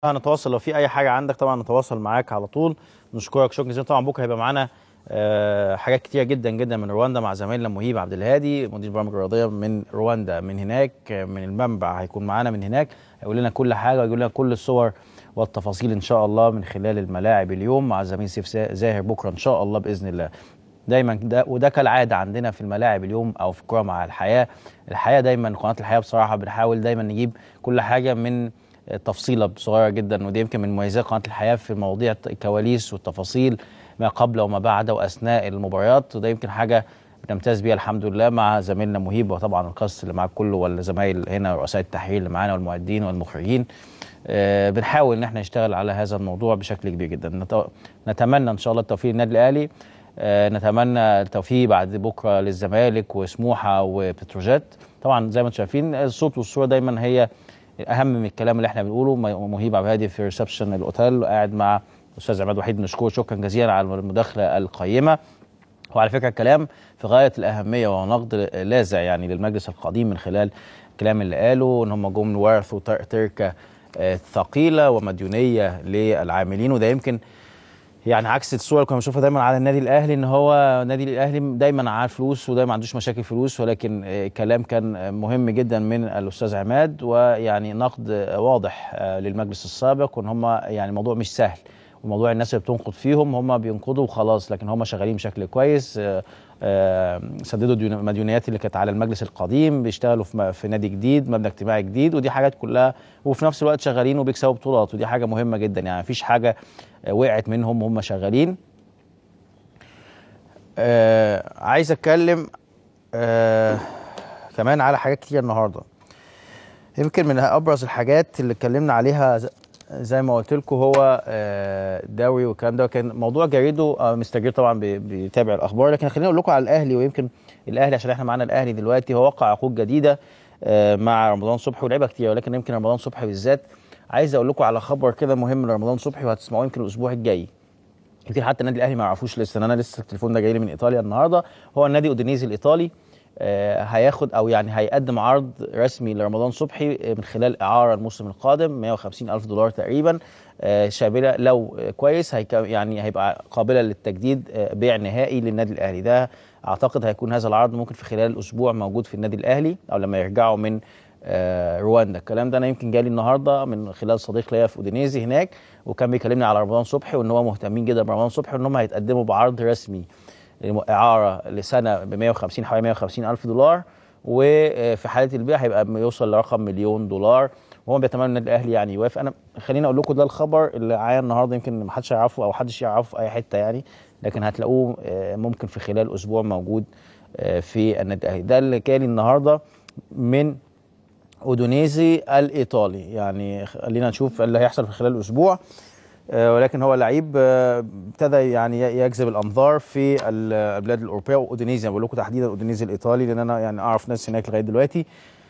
هنتواصل لو في اي حاجه عندك طبعا نتواصل معاك على طول نشكرك شكرا جزيلا طبعا بكره هيبقى معانا آه، حاجات كتيره جدا جدا من رواندا مع زميلنا مهيب عبد الهادي مدير برامج الرياضيه من رواندا من هناك آه، من المنبع هيكون معانا من هناك هيقول لنا كل حاجه ويقول لنا كل الصور والتفاصيل ان شاء الله من خلال الملاعب اليوم مع زميل سيف زا- زاهر بكره ان شاء الله باذن الله دايما ده وده كالعاده عندنا في الملاعب اليوم او في الكوره مع الحياه الحياه دايما قناه الحياه بصراحه بنحاول دايما نجيب كل حاجه من تفصيله صغيره جدا ودي يمكن من مميزات قناه الحياه في مواضيع الكواليس والتفاصيل ما قبل وما بعد واثناء المباريات وده يمكن حاجه بنمتاز بيها الحمد لله مع زميلنا مهيب وطبعا القص اللي معاك كله والزمايل هنا رؤساء التحرير اللي معانا والمؤدين والمخرجين آه، بنحاول ان احنا نشتغل على هذا الموضوع بشكل كبير جدا نت- نتمنى ان شاء الله التوفيق للنادي الاهلي آه، نتمنى التوفيق بعد بكره للزمالك وسموحه وبتروجيت طبعا زي ما انتم شايفين الصوت والصوره دايما هي اهم من الكلام اللي احنا بنقوله م- مهيب عبد الهادي في ريسبشن الاوتيل قاعد مع الاستاذ عماد وحيد نشكره شكرا جزيلا على المداخله القيمه وعلى فكره الكلام في غايه الاهميه وهو نقد لاذع يعني للمجلس القديم من خلال الكلام اللي قاله ان هم جم ورثوا تر- تركه آه، ثقيله ومديونيه للعاملين وده يمكن يعني عكس الصور اللي كنا بنشوفها دايما على النادي الاهلي ان هو النادي الاهلي دايما عارف فلوس ودايما ما عندوش مشاكل فلوس ولكن آه، كلام كان آه، مهم جدا من الاستاذ عماد ويعني نقد آه، واضح آه، للمجلس السابق وان هم يعني الموضوع مش سهل وموضوع الناس اللي بتنقد فيهم هم بينقضوا وخلاص لكن هم شغالين بشكل كويس آه، آه، سددوا ديون- المديونيات اللي كانت على المجلس القديم بيشتغلوا في م- في نادي جديد مبنى اجتماعي جديد ودي حاجات كلها وفي نفس الوقت شغالين وبيكسبوا بطولات ودي حاجه مهمه جدا يعني مفيش حاجه آه، وقعت منهم وهم شغالين آه عايز اتكلم آه كمان على حاجات كتير النهارده يمكن من ابرز الحاجات اللي اتكلمنا عليها ز- زي ما قلت لكم هو آه، الدوري والكلام ده كان موضوع جريده آه، مستر جريد طبعا بي- بيتابع الاخبار لكن خليني اقول لكم على الاهلي ويمكن الاهلي عشان احنا معانا الاهلي دلوقتي هو وقع عقود جديده آه، مع رمضان صبحي ولعيبه كتير ولكن يمكن رمضان صبحي بالذات عايز اقول لكم على خبر كده مهم لرمضان صبحي وهتسمعوه يمكن الاسبوع الجاي كتير حتى النادي الاهلي ما يعرفوش لسه إن انا لسه التليفون ده جاي لي من ايطاليا النهارده هو النادي اودينيزي الايطالي آه، هياخد او يعني هيقدم عرض رسمي لرمضان صبحي آه، من خلال اعاره الموسم القادم 150 الف دولار تقريبا آه، شامله لو آه، كويس هيك يعني هيبقى قابله للتجديد آه، بيع نهائي للنادي الاهلي ده اعتقد هيكون هذا العرض ممكن في خلال اسبوع موجود في النادي الاهلي او لما يرجعوا من آه، رواندا الكلام ده انا يمكن جالي النهارده من خلال صديق ليا في اودينيزي هناك وكان بيكلمني على رمضان صبحي وان هو مهتمين جدا برمضان صبحي وان هم هيتقدموا بعرض رسمي اعاره لسنه ب 150 حوالي 150 الف دولار وفي حاله البيع هيبقى يوصل لرقم مليون دولار وهم بيتمنوا النادي الاهلي يعني يوافق انا خليني اقول لكم ده الخبر اللي معايا النهارده يمكن ما حدش يعرفه او حدش يعرفه في اي حته يعني لكن هتلاقوه آه، ممكن في خلال اسبوع موجود آه، في النادي الاهلي ده اللي جالي النهارده من اودونيزي الايطالي يعني خلينا نشوف اللي هيحصل في خلال اسبوع آه، ولكن هو لعيب آه، ابتدى يعني ي- يجذب الانظار في ال- البلاد الاوروبيه واودونيزي أنا بقول لكم تحديدا اودونيزي الايطالي لان انا يعني اعرف ناس هناك لغايه دلوقتي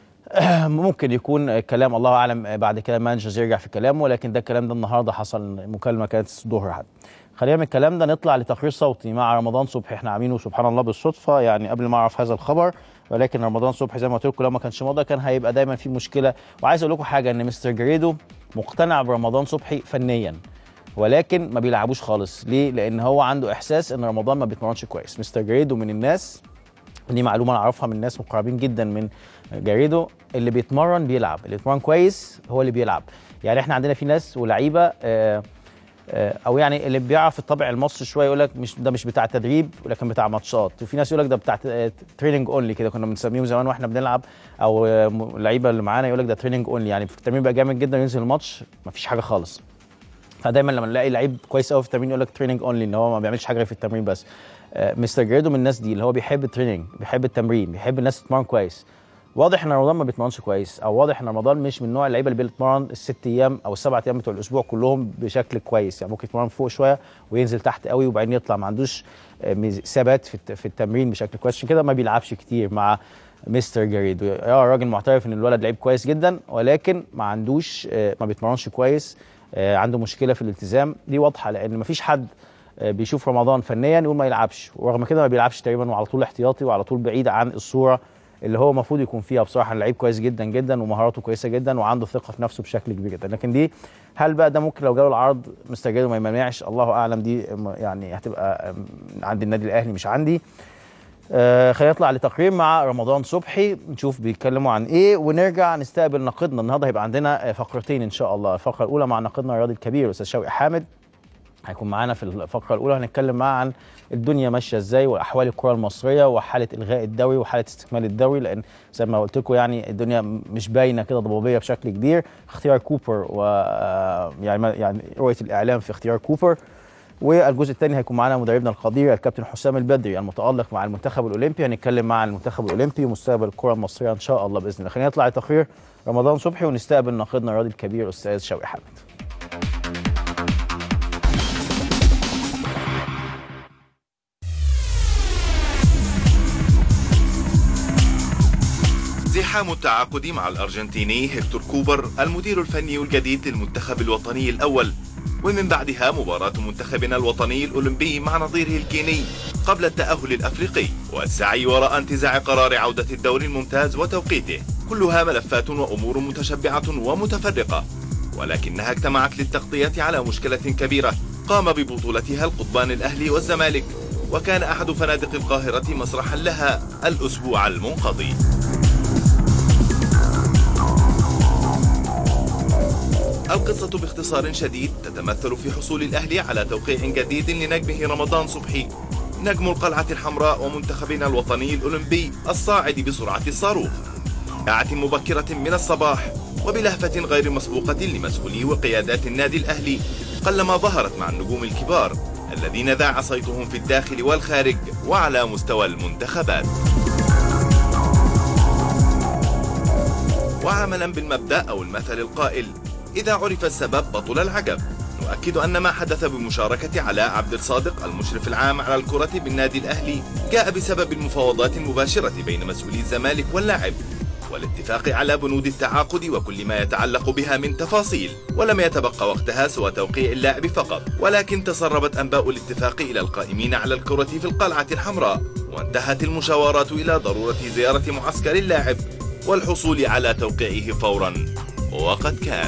ممكن يكون كلام الله اعلم بعد كده مانجرز يرجع في كلامه ولكن ده الكلام ده النهارده حصل مكالمه كانت الظهر حد خلينا من الكلام ده نطلع لتقرير صوتي مع رمضان صبحي احنا عاملينه سبحان الله بالصدفه يعني قبل ما اعرف هذا الخبر ولكن رمضان صبحي زي ما قلت لكم لو ما كانش مضى كان هيبقى دايما في مشكله وعايز اقول لكم حاجه ان مستر جريدو مقتنع برمضان صبحي فنيا ولكن ما بيلعبوش خالص ليه لان هو عنده احساس ان رمضان ما بيتمرنش كويس مستر جريدو من الناس دي معلومه انا اعرفها من ناس مقربين جدا من جاريدو اللي بيتمرن بيلعب اللي بيتمرن كويس هو اللي بيلعب يعني احنا عندنا في ناس ولاعيبه آه، آه، او يعني اللي بيعرف الطبع المصري شويه يقول لك مش ده مش بتاع تدريب ولكن بتاع ماتشات وفي ناس يقول لك ده بتاع تريننج اونلي كده كنا بنسميهم زمان واحنا بنلعب او آه، م- اللعيبه اللي معانا يقول لك ده تريننج اونلي يعني في التمرين بقى جامد جدا ينزل الماتش مفيش حاجه خالص فدايما لما نلاقي لعيب كويس قوي في التمرين يقول لك تريننج اونلي ان هو ما بيعملش حاجه غير في التمرين بس آه، مستر جريدو من الناس دي اللي هو بيحب التريننج بيحب التمرين بيحب الناس تتمرن كويس واضح ان رمضان ما بيتمرنش كويس او واضح ان رمضان مش من نوع اللعيبه اللي بيتمرن الست ايام او السبع ايام بتوع الاسبوع كلهم بشكل كويس يعني ممكن يتمرن فوق شويه وينزل تحت قوي وبعدين يطلع ما عندوش آه، ميز- ثبات في الت- في التمرين بشكل كويس عشان كده ما بيلعبش كتير مع مستر جريدو اه راجل معترف ان الولد لعيب كويس جدا ولكن ما عندوش آه، ما بيتمرنش كويس آه، عنده مشكله في الالتزام دي واضحه لان ما فيش حد آه، بيشوف رمضان فنيا يقول ما يلعبش ورغم كده ما بيلعبش تقريبا وعلى طول احتياطي وعلى طول بعيد عن الصوره اللي هو المفروض يكون فيها بصراحه لعيب كويس جدا جدا ومهاراته كويسه جدا وعنده ثقه في نفسه بشكل كبير جدا لكن دي هل بقى ده ممكن لو جاله العرض مستجد وما يمنعش الله اعلم دي يعني هتبقى عند النادي الاهلي مش عندي آه خلينا نطلع لتقرير مع رمضان صبحي نشوف بيتكلموا عن ايه ونرجع نستقبل ناقدنا النهارده هيبقى عندنا فقرتين ان شاء الله الفقره الاولى مع ناقدنا الرياضي الكبير استاذ شوقي حامد هيكون معانا في الفقره الاولى هنتكلم معاه عن الدنيا ماشيه ازاي واحوال الكره المصريه وحاله الغاء الدوري وحاله استكمال الدوري لان زي ما قلت لكم يعني الدنيا مش باينه كده ضبابيه بشكل كبير اختيار كوبر و يعني يعني رؤيه الاعلام في اختيار كوبر والجزء الثاني هيكون معانا مدربنا القدير الكابتن حسام البدري المتالق مع المنتخب الاولمبي هنتكلم مع المنتخب الاولمبي ومستقبل الكره المصريه ان شاء الله باذن الله خلينا نطلع لتقرير رمضان صبحي ونستقبل ناقدنا الرياضي الكبير استاذ شوقي حامد زحام التعاقد مع الأرجنتيني هيكتور كوبر المدير الفني الجديد للمنتخب الوطني الأول ومن بعدها مباراة منتخبنا الوطني الأولمبي مع نظيره الكيني قبل التأهل الأفريقي والسعي وراء انتزاع قرار عودة الدوري الممتاز وتوقيته كلها ملفات وأمور متشبعة ومتفرقة ولكنها اجتمعت للتغطية على مشكلة كبيرة قام ببطولتها القطبان الأهلي والزمالك وكان أحد فنادق القاهرة مسرحا لها الأسبوع المنقضي القصة باختصار شديد تتمثل في حصول الأهلي على توقيع جديد لنجمه رمضان صبحي نجم القلعة الحمراء ومنتخبنا الوطني الأولمبي الصاعد بسرعة الصاروخ ساعة مبكرة من الصباح وبلهفة غير مسبوقة لمسؤولي وقيادات النادي الأهلي قلما ظهرت مع النجوم الكبار الذين ذاع صيتهم في الداخل والخارج وعلى مستوى المنتخبات وعملا بالمبدأ أو المثل القائل إذا عرف السبب بطل العجب نؤكد أن ما حدث بمشاركة علاء عبد الصادق المشرف العام على الكرة بالنادي الأهلي جاء بسبب المفاوضات المباشرة بين مسؤولي الزمالك واللاعب والاتفاق على بنود التعاقد وكل ما يتعلق بها من تفاصيل ولم يتبقى وقتها سوى توقيع اللاعب فقط ولكن تسربت أنباء الاتفاق إلى القائمين على الكرة في القلعة الحمراء وانتهت المشاورات إلى ضرورة زيارة معسكر اللاعب والحصول على توقيعه فورا وقد كان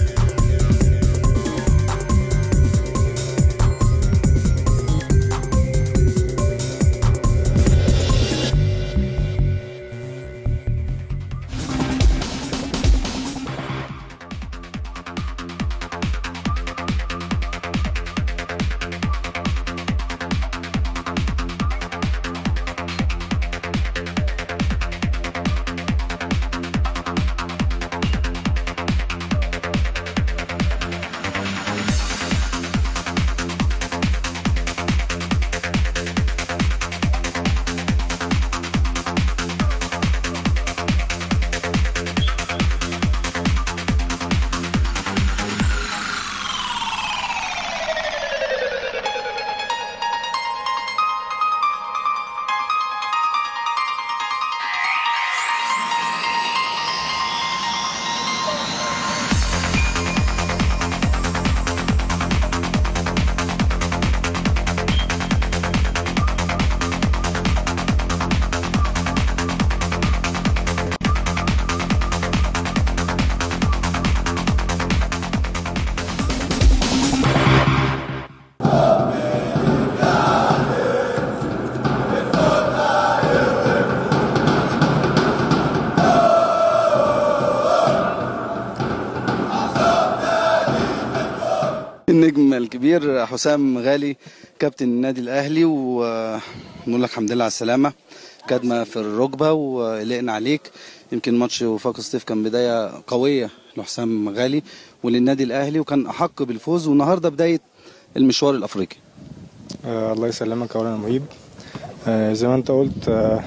النجم الكبير حسام غالي كابتن النادي الاهلي ونقول لك الحمد لله على السلامه كدمه في الركبه وقلقنا عليك يمكن ماتش وفاق سطيف كان بدايه قويه لحسام غالي وللنادي الاهلي وكان احق بالفوز والنهارده بدايه المشوار الافريقي آه الله يسلمك اولا يا مهيب آه زي ما انت قلت آه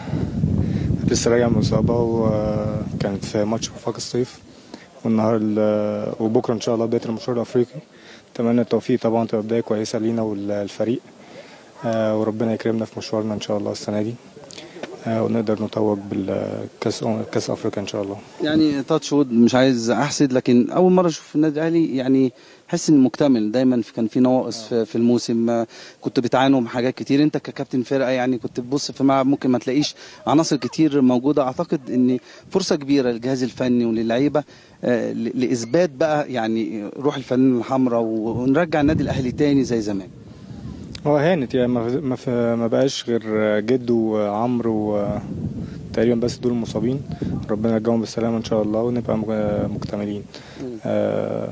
لسه راجع من اصابه وكانت في ماتش وفاق الصيف والنهارده وبكره ان شاء الله بدايه المشوار الافريقي اتمنى التوفيق طبعا تبقى بدايه كويسه لينا والفريق آه وربنا يكرمنا في مشوارنا ان شاء الله السنه دي آه، ونقدر نتوج بالكاس كاس افريقيا ان شاء الله يعني تاتش وود مش عايز احسد لكن اول مره اشوف النادي الاهلي يعني حس ان مكتمل دايما في- كان في نواقص في, في الموسم آه، كنت بتعانوا من حاجات كتير انت ككابتن فرقه يعني كنت بتبص في الملعب ممكن ما تلاقيش عناصر كتير موجوده اعتقد ان فرصه كبيره للجهاز الفني وللعيبه آه، ل- لاثبات بقى يعني روح الفنانه الحمراء ونرجع النادي الاهلي تاني زي زمان هو هانت يعني ما ما, في- ما بقاش غير جد وعمرو تقريبا بس دول المصابين ربنا يرجعهم بالسلامه ان شاء الله ونبقى مج- مكتملين آه،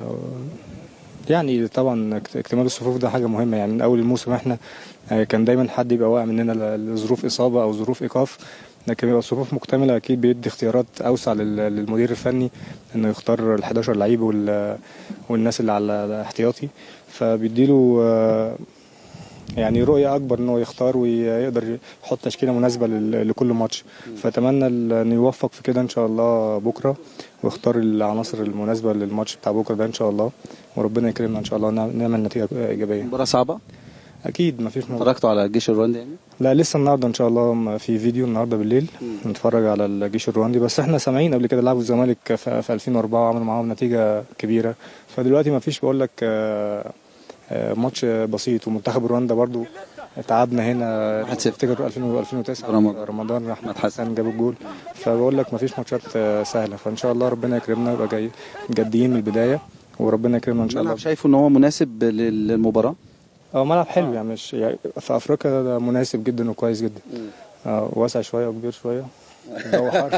يعني طبعا اكت- اكتمال الصفوف ده حاجه مهمه يعني من اول الموسم احنا آه، كان دايما حد يبقى واقع مننا ل- لظروف اصابه او ظروف ايقاف لكن يبقى الصفوف مكتمله اكيد بيدي اختيارات اوسع لل- للمدير الفني انه يختار ال 11 لعيب وال- والناس اللي على الاحتياطي فبيديله آه، يعني رؤية أكبر إن هو يختار ويقدر يحط تشكيلة مناسبة لل- لكل ماتش فأتمنى ال- إنه يوفق في كده إن شاء الله بكرة ويختار العناصر المناسبة للماتش بتاع بكرة ده إن شاء الله وربنا يكرمنا إن شاء الله ونعمل نعمل نتيجة إيجابية مباراه صعبه أكيد مفيش موضوع اتفرجتوا على الجيش الرواندي يعني لا لسه النهارده ان شاء الله م- في فيديو النهارده بالليل نتفرج على الجيش الرواندي بس احنا سامعين قبل كده لعبوا الزمالك في في 2004 وعملوا معاهم نتيجه كبيره فدلوقتي ما فيش بقول لك آه، آه، ماتش بسيط ومنتخب رواندا برضو تعبنا هنا 1-0. تفتكر 2000 2009 رمضان. رمضان احمد أحمد حسن. حسن جاب الجول فبقول لك ما فيش ماتشات آه، سهله فان شاء الله ربنا يكرمنا ويبقى جاي جادين من البدايه وربنا يكرمنا ان شاء الله الملعب شايفه ان هو مناسب لل- للمباراه اه ملعب حلو يعني مش يعني في افريقيا ده مناسب جدا وكويس جدا اه واسع شويه وكبير شويه الجو حر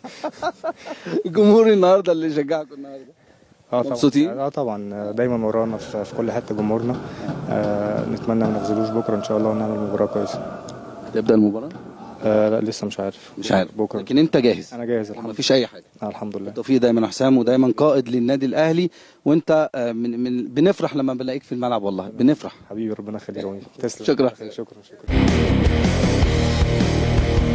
الجمهور النهارده اللي شجعكم النهارده اه طبعا مبسوطين؟ اه طبعا دايما ورانا في, في كل حته جمهورنا آه نتمنى ما نخذلوش بكره ان شاء الله ونعمل مباراه كويسه تبدا المباراه آه لا لسه مش عارف مش عارف بكره لكن انت جاهز انا جاهز الحمد مفيش اي حاجه لله آه الحمد لله التوفيق دايما يا حسام ودايما قائد للنادي الاهلي وانت آه، من, من بنفرح لما بنلاقيك في الملعب والله بنفرح حبيبي ربنا يخليك يا وليد. تسلم شكرا. شكرا شكرا